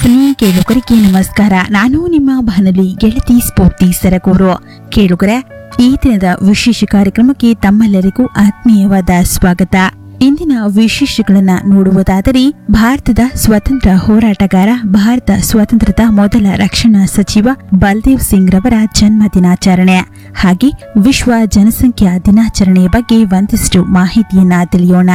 ಆತ್ಮೀಯ ಕೇಳುಗರಿಗೆ ನಮಸ್ಕಾರ ನಾನು ನಿಮ್ಮ ಬಾನಲಿ ಗೆಳತಿ ಸ್ಫೂರ್ತಿ ಸರಗೂರು ಕೇಳುಗರೆ ಈ ದಿನದ ವಿಶೇಷ ಕಾರ್ಯಕ್ರಮಕ್ಕೆ ತಮ್ಮೆಲ್ಲರಿಗೂ ಆತ್ಮೀಯವಾದ ಸ್ವಾಗತ ಇಂದಿನ ವಿಶೇಷಗಳನ್ನ ನೋಡುವುದಾದರೆ ಭಾರತದ ಸ್ವತಂತ್ರ ಹೋರಾಟಗಾರ ಭಾರತ ಸ್ವಾತಂತ್ರ್ಯದ ಮೊದಲ ರಕ್ಷಣಾ ಸಚಿವ ಬಲ್ದೇವ್ ಸಿಂಗ್ ರವರ ಜನ್ಮ ದಿನಾಚರಣೆ ಹಾಗೆ ವಿಶ್ವ ಜನಸಂಖ್ಯಾ ದಿನಾಚರಣೆಯ ಬಗ್ಗೆ ಒಂದಿಷ್ಟು ಮಾಹಿತಿಯನ್ನ ತಿಳಿಯೋಣ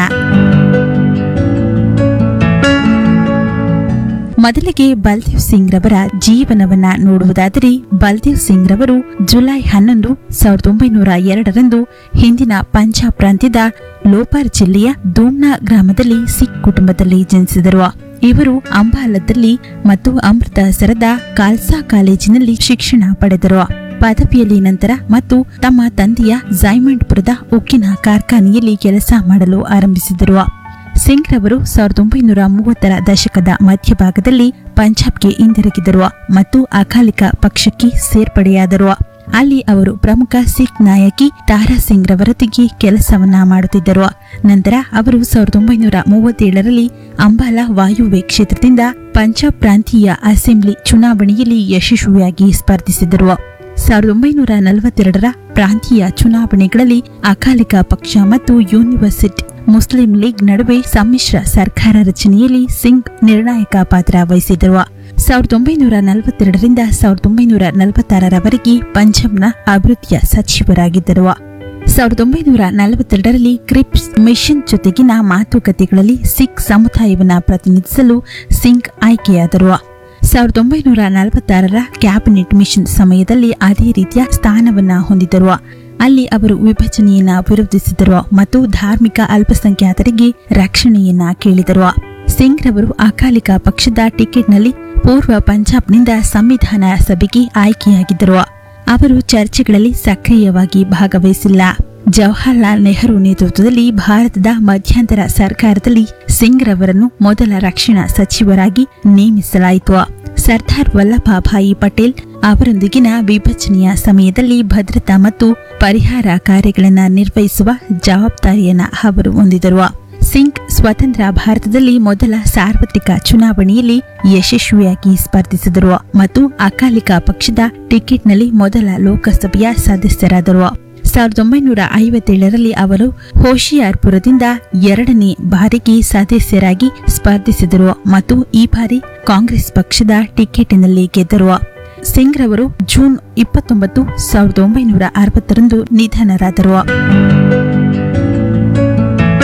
ಮೊದಲಿಗೆ ಬಲ್ದೇವ್ ಸಿಂಗ್ ರವರ ಜೀವನವನ್ನ ನೋಡುವುದಾದರೆ ಬಲ್ದೇವ್ ಸಿಂಗ್ ರವರು ಜುಲೈ ಹನ್ನೊಂದು ಸಾವಿರದ ಒಂಬೈನೂರ ಎರಡರಂದು ಹಿಂದಿನ ಪಂಜಾಬ್ ಪ್ರಾಂತ್ಯದ ಲೋಪಾರ್ ಜಿಲ್ಲೆಯ ದೂಮ್ನಾ ಗ್ರಾಮದಲ್ಲಿ ಸಿಖ್ ಕುಟುಂಬದಲ್ಲಿ ಜನಿಸಿದರು ಇವರು ಅಂಬಾಲದಲ್ಲಿ ಮತ್ತು ಅಮೃತಸರದ ಖಾಲ್ಸಾ ಕಾಲೇಜಿನಲ್ಲಿ ಶಿಕ್ಷಣ ಪಡೆದರು ಪದವಿಯಲ್ಲಿ ನಂತರ ಮತ್ತು ತಮ್ಮ ತಂದೆಯ ಜೈಮಂಡ್ಪುರದ ಉಕ್ಕಿನ ಕಾರ್ಖಾನೆಯಲ್ಲಿ ಕೆಲಸ ಮಾಡಲು ಆರಂಭಿಸಿದರು ಸಿಂಗ್ ರವರು ಸಾವಿರದ ಒಂಬೈನೂರ ಮೂವತ್ತರ ದಶಕದ ಮಧ್ಯಭಾಗದಲ್ಲಿ ಪಂಜಾಬ್ಗೆ ಹಿಂದಿರುಗಿದರು ಮತ್ತು ಅಕಾಲಿಕ ಪಕ್ಷಕ್ಕೆ ಸೇರ್ಪಡೆಯಾದರು ಅಲ್ಲಿ ಅವರು ಪ್ರಮುಖ ಸಿಖ್ ನಾಯಕಿ ತಾರಾ ಸಿಂಗ್ ರವರೊಂದಿಗೆ ಕೆಲಸವನ್ನ ಮಾಡುತ್ತಿದ್ದರು ನಂತರ ಅವರು ಸಾವಿರದ ಒಂಬೈನೂರ ಮೂವತ್ತೇಳರಲ್ಲಿ ಅಂಬಾಲಾ ವಾಯುವ್ಯ ಕ್ಷೇತ್ರದಿಂದ ಪಂಜಾಬ್ ಪ್ರಾಂತೀಯ ಅಸೆಂಬ್ಲಿ ಚುನಾವಣೆಯಲ್ಲಿ ಯಶಸ್ವಿಯಾಗಿ ಸ್ಪರ್ಧಿಸಿದರು ಸಾವಿರದ ಒಂಬೈನೂರ ನಲವತ್ತೆರಡರ ಪ್ರಾಂತೀಯ ಚುನಾವಣೆಗಳಲ್ಲಿ ಅಕಾಲಿಕ ಪಕ್ಷ ಮತ್ತು ಯೂನಿವರ್ಸಿಟಿ ಮುಸ್ಲಿಂ ಲೀಗ್ ನಡುವೆ ಸಮ್ಮಿಶ್ರ ಸರ್ಕಾರ ರಚನೆಯಲ್ಲಿ ಸಿಂಗ್ ನಿರ್ಣಾಯಕ ಪಾತ್ರ ವಹಿಸಿದರು ಸಾವಿರದ ಒಂಬೈನೂರ ನಲವತ್ತೆರಡರಿಂದ ಸಾವಿರದ ಒಂಬೈನೂರ ನಲವತ್ತಾರರವರೆಗೆ ಪಂಜಾಬ್ನ ಅಭಿವೃದ್ಧಿಯ ಸಚಿವರಾಗಿದ್ದರು ಸಾವಿರದ ಒಂಬೈನೂರ ನಲವತ್ತೆರಡರಲ್ಲಿ ಕ್ರಿಪ್ಸ್ ಮಿಷನ್ ಜೊತೆಗಿನ ಮಾತುಕತೆಗಳಲ್ಲಿ ಸಿಖ್ ಸಮುದಾಯವನ್ನು ಪ್ರತಿನಿಧಿಸಲು ಸಿಂಗ್ ಆಯ್ಕೆಯಾದರು ಸಾವಿರದ ಒಂಬೈನೂರ ನಲವತ್ತಾರರ ಕ್ಯಾಬಿನೆಟ್ ಮಿಷನ್ ಸಮಯದಲ್ಲಿ ಅದೇ ರೀತಿಯ ಸ್ಥಾನವನ್ನ ಹೊಂದಿದ್ದರು ಅಲ್ಲಿ ಅವರು ವಿಭಜನೆಯನ್ನ ವಿರೋಧಿಸಿದರು ಮತ್ತು ಧಾರ್ಮಿಕ ಅಲ್ಪಸಂಖ್ಯಾತರಿಗೆ ರಕ್ಷಣೆಯನ್ನ ಕೇಳಿದರು ಸಿಂಗ್ ರವರು ಅಕಾಲಿಕ ಪಕ್ಷದ ಟಿಕೆಟ್ನಲ್ಲಿ ಪೂರ್ವ ಪಂಜಾಬ್ನಿಂದ ಸಂವಿಧಾನ ಸಭೆಗೆ ಆಯ್ಕೆಯಾಗಿದ್ದರು ಅವರು ಚರ್ಚೆಗಳಲ್ಲಿ ಸಕ್ರಿಯವಾಗಿ ಭಾಗವಹಿಸಿಲ್ಲ ಜವಾಹರ್ಲಾಲ್ ನೆಹರು ನೇತೃತ್ವದಲ್ಲಿ ಭಾರತದ ಮಧ್ಯಂತರ ಸರ್ಕಾರದಲ್ಲಿ ಸಿಂಗ್ ರವರನ್ನು ಮೊದಲ ರಕ್ಷಣಾ ಸಚಿವರಾಗಿ ನೇಮಿಸಲಾಯಿತು ಸರ್ದಾರ್ ವಲ್ಲಭಭಾಯಿ ಪಟೇಲ್ ಅವರೊಂದಿಗಿನ ವಿಭಜನೆಯ ಸಮಯದಲ್ಲಿ ಭದ್ರತಾ ಮತ್ತು ಪರಿಹಾರ ಕಾರ್ಯಗಳನ್ನು ನಿರ್ವಹಿಸುವ ಜವಾಬ್ದಾರಿಯನ್ನ ಅವರು ಹೊಂದಿದರು ಸಿಂಗ್ ಸ್ವತಂತ್ರ ಭಾರತದಲ್ಲಿ ಮೊದಲ ಸಾರ್ವತ್ರಿಕ ಚುನಾವಣೆಯಲ್ಲಿ ಯಶಸ್ವಿಯಾಗಿ ಸ್ಪರ್ಧಿಸಿದರು ಮತ್ತು ಅಕಾಲಿಕ ಪಕ್ಷದ ಟಿಕೆಟ್ನಲ್ಲಿ ಮೊದಲ ಲೋಕಸಭೆಯ ಸದಸ್ಯರಾದರು ಸಾವಿರದ ಒಂಬೈನೂರ ಐವತ್ತೇಳರಲ್ಲಿ ಅವರು ಹೋಶಿಯಾರ್ಪುರದಿಂದ ಎರಡನೇ ಬಾರಿಗೆ ಸದಸ್ಯರಾಗಿ ಸ್ಪರ್ಧಿಸಿದರು ಮತ್ತು ಈ ಬಾರಿ ಕಾಂಗ್ರೆಸ್ ಪಕ್ಷದ ಟಿಕೆಟ್ನಲ್ಲಿ ಗೆದ್ದರು ಸಿಂಗ್ ರವರು ಜೂನ್ ಇಪ್ಪತ್ತೊಂಬತ್ತು ಸಾವಿರದ ಒಂಬೈನೂರ ಅರವತ್ತರಂದು ನಿಧನರಾದರು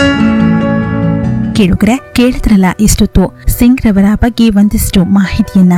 ಕೇಳುಗರೆ ಕೇಳಿದ್ರಲ್ಲ ಇಷ್ಟೊತ್ತು ಸಿಂಗ್ ರವರ ಬಗ್ಗೆ ಒಂದಿಷ್ಟು ಮಾಹಿತಿಯನ್ನ